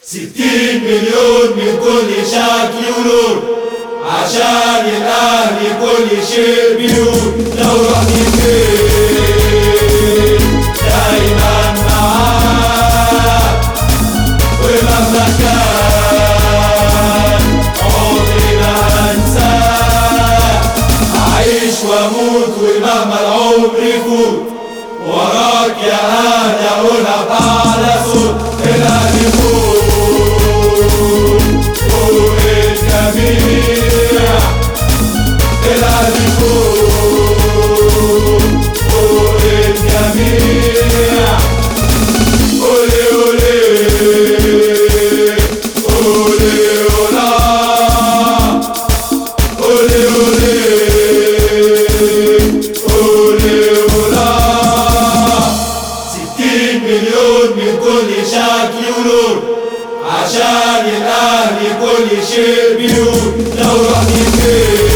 ستين مليون من كل شكل ولون عشان الأهلي كل شيء بيقول لو رحت فين دايما معاك ومهما كان عمري ما هنساك أعيش وأموت ومهما العمر يفوت وراك يا أهل أقولها بأعلى صوت الأهلي فوق فوق الجميع الأهلي فوق فوق الجميع أولي أولي أولي أولا أولي أولي أولي أولا ستين مليون من كل شكل ولون عشان الأهلي كل شيء بيقول لو رحت فين